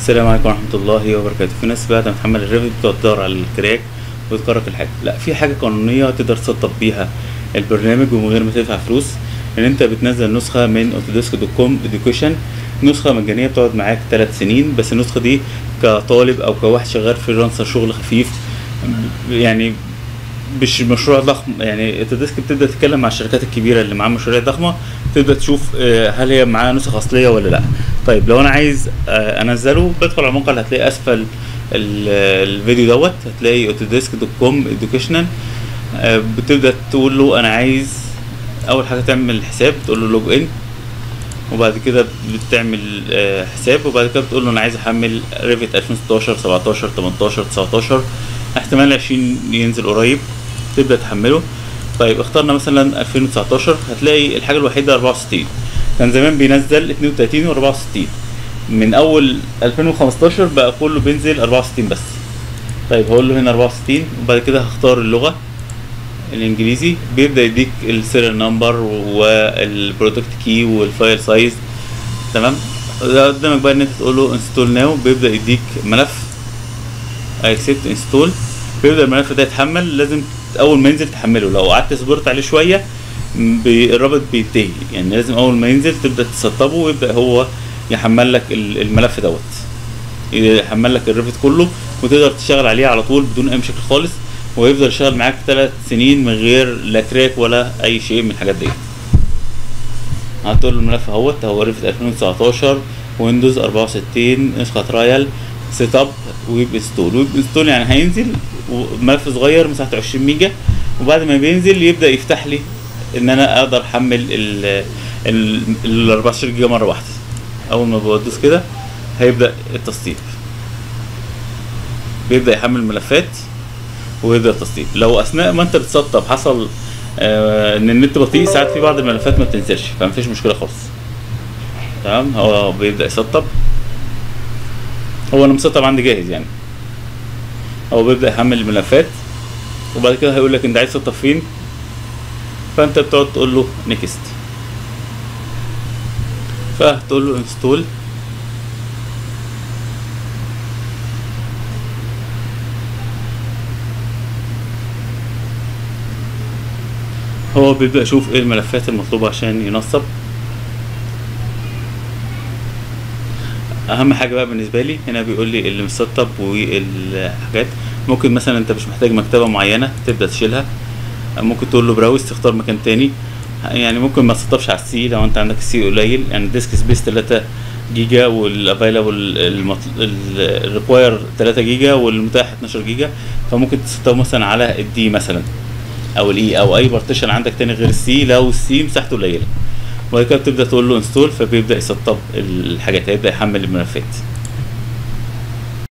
السلام عليكم ورحمة الله وبركاته في ناس بعد ما تحمل الريفت بتقعد تدور على الكراك وتكرك الحاجة لا في حاجة قانونية تقدر تسطب بيها البرنامج ومن غير ما تدفع فلوس ان انت بتنزل نسخة من اوتوديسك دوت كوم اديوكيشن نسخة مجانية بتقعد معاك ثلاث سنين بس النسخة دي كطالب او كواحد شغال فريلانسر شغل خفيف يعني مش مشروع ضخم يعني اوتوديسك بتبدا تتكلم مع الشركات الكبيره اللي معاها مشاريع ضخمه تبدا تشوف آه، هل هي معاها نسخ اصليه ولا لا طيب لو انا عايز آه، انزله بدخل على الموقع اللي هتلاقي اسفل ال- الفيديو دوت هتلاقي اوتوديسك دوت كوم اديوكيشنال بتبدا تقول له انا عايز اول حاجه تعمل حساب تقول له لوج ان وبعد كده بتعمل آه، حساب وبعد كده بتقول له انا عايز احمل ريفت 2016 17 18 19 احتمال 20 ينزل قريب تبدا تحمله طيب اخترنا مثلا 2019 هتلاقي الحاجه الوحيده 64 كان زمان بينزل 32 و 64 من اول 2015 بقى كله بينزل 64 بس طيب هقول له هنا 64 وبعد كده هختار اللغه الانجليزي بيبدا يديك السيريال نمبر والبرودكت كي والفايل سايز تمام ده قدامك بقى ان انت تقول له انستول ناو بيبدا يديك ملف اكسبت انستول بيبدا الملف ده يتحمل لازم اول ما ينزل تحمله لو قعدت صبرت عليه شويه م- بي- الرابط بينتهي يعني لازم اول ما ينزل تبدا تسطبه ويبدا هو يحمل لك ال- الملف دوت يحمل لك الريفت كله وتقدر تشتغل عليه على طول بدون اي مشاكل خالص ويفضل يشتغل معاك ثلاث سنين من غير لا كراك ولا اي شيء من الحاجات ديت هتقول له الملف اهوت هو ريفت 2019 ويندوز 64 نسخه ترايل سيت اب ويب انستول ويب انستول يعني هينزل ملف صغير مساحته 20 ميجا وبعد ما بينزل يبدا يفتح لي ان انا اقدر احمل ال ال ال 14 جيجا مره واحده اول ما بدوس كده هيبدا التسطيب بيبدا يحمل ملفات ويبدا التسطيب لو اثناء ما انت بتسطب حصل آه ان النت بطيء ساعات في بعض الملفات ما بتنزلش فمفيش مشكله خالص تمام هو بيبدا يسطب هو انا مسطب عندي جاهز يعني هو بيبدا يحمل الملفات وبعد كده هيقول لك انت عايز تسطب فين فانت بتقعد تقول له نيكست فتقول له انستول هو بيبدأ يشوف ايه الملفات المطلوبة عشان ينصب اهم حاجة بقى بالنسبة لي هنا بيقول لي اللي مسطب والحاجات ممكن مثلا انت مش محتاج مكتبة معينة تبدأ تشيلها ممكن تقول له براوز تختار مكان تاني يعني ممكن ما تسطبش على السي لو انت عندك السي قليل يعني ديسك سبيس 3 جيجا والافيلابل الريكواير 3 جيجا والمتاح 12 جيجا فممكن تسطبه مثلا على الدي مثلا او الاي او اي بارتيشن عندك تاني غير السي لو السي مساحته قليله وبعد كده بتبدا تقول له انستول فبيبدا يسطب الحاجات هيبدا يحمل الملفات